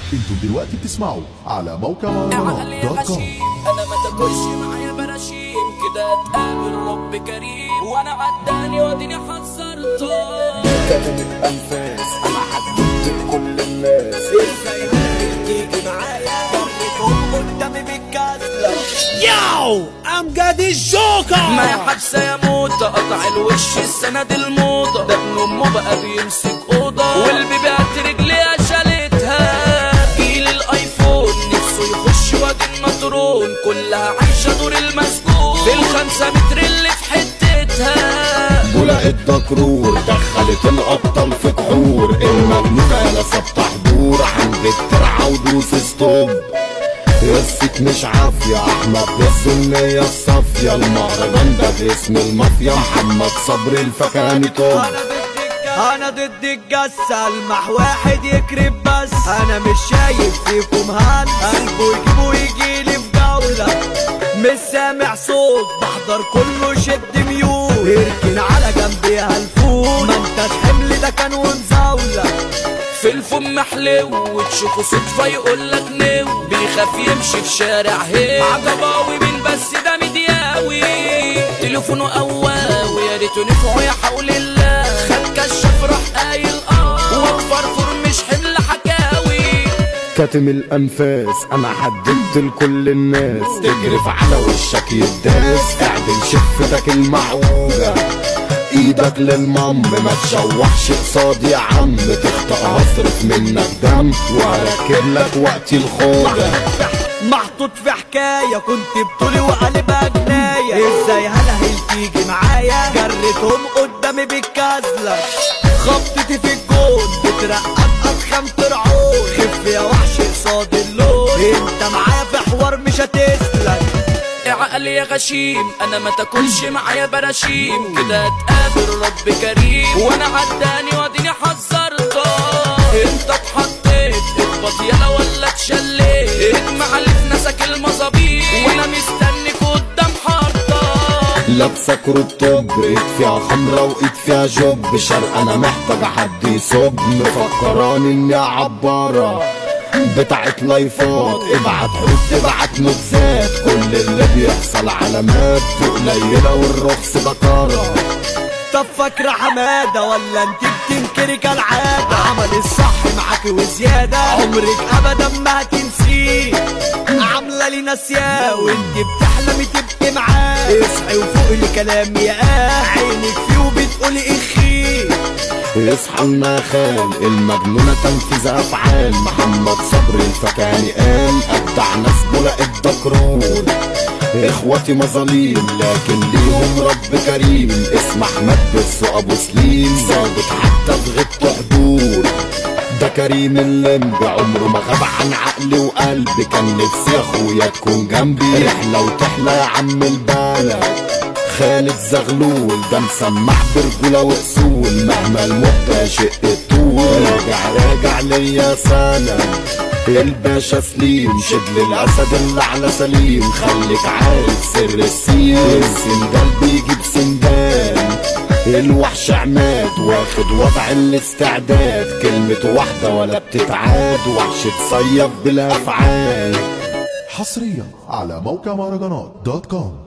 انتوا دلوقتي بتسمعوا على موقع عقل مهرجانات يا دوت كوم غشيم انا ما تاكلش معايا براشيم كده اتقابل رب كريم وانا عداني واديني حذرته كاتم الانفاس انا حددت كل الناس ازاي تيجي معايا جريتهم قدامي بالكسلة Yo, I'm Gaddy Joker. ما يا حبسة يا موتة قطع الوش السنة دي الموضة ده ابن امه بقى بيمسك اوضة والبيبيات رجليها شالتها جيل الايفون نفسه يخش وادي النطرون كلها عايشة دور المسجون في الخمسة متر اللي في حتتها بولا الدكرور دخلت الابطال في كحور المجنونة لسبت حضور عند الترعة ودوس ستوب قصة مش عافية احمد السنية الصافية المهرجان ده باسم المافيا محمد صبري الفكاني توب انا ضد الجسة المح واحد يكرب بس انا مش شايف فيكم هل قلبه يجيبه يجيلي في جولة مش سامع صوت بحضر كله شد ميول اركن على جنبي هالفول ما انتش حمل ده كان ومزاولة في الفم حلو وتشوفه صدفة يقولك نو بيخاف يمشي في شارع هي عجباوي من بس ده مدياوي تليفونه قواوي يا ريته نفعه يا حول الله خد كشف راح قايل اه وفرفر مش حمل حكاوي كاتم الانفاس انا حددت لكل الناس تجرف على وشك يداس اعدل شفتك المعوجة ايدك للمم ما تشوحش قصادي يا عم تخطأ هصرف منك دم وهركب لك وقتي الخوجة محطوط في حكاية كنت بطولي وقلبها جناية ازاي هلهل تيجي معايا جريتهم قدامي بالكازلة خبطتي في الجون بترقق اضخم ترعون خف يا وحش قصاد اللون انت معايا في حوار مش هتسلك يا عقل يا غشيم انا ما تاكلش معايا براشيم كده اتقابل رب كريم وانا عداني واديني حذرته انت اتحطيت اخبط يلا ولا اتشليت اجمع اللي في نسك المظابيط وانا مستنيك قدام حارتك لابسة كروب توب ايد فيها خمرة وايد فيها جوب شرق انا محتاج حد يصب مفكراني اني عبارة بتاعت لايفات ابعت حروف تبعت نبذات كل اللي بيحصل علامات قليلة والرخص بكارة طب فاكرة حمادة ولا انت بتنكري كالعادة عمل الصح معاكي وزيادة عمرك ابدا ما هتنسيه عاملة لي ناسياه وانت بتحلمي تبقي معاه اصحي وفوقي لكلامي يا آه عينك فيه وبتقولي اخي اصحى لنا خال المجنونة تنفيذ افعال محمد صبري الفكاني قال ابدع ناس بولا الدكرور اخواتي مظاليم لكن ليهم رب كريم اسم احمد بس ابو سليم ظابط حتى في غيبته حضور ده كريم اللمبي عمره ما غاب عن عقلي وقلبي كان نفسي اخويا تكون جنبي رحلة وتحلى يا عم البلد خالد زغلول ده مسمع برجولة واصول مهما الموت شق الطول راجع راجع ليا سنة الباشا سليم شبل الاسد اللي على سليم خليك عارف سر السين السندال بيجيب سندال الوحش عماد واخد وضع الاستعداد كلمة واحدة ولا بتتعاد وحش تصيب بالافعال حصريا على موقع مهرجانات دوت كوم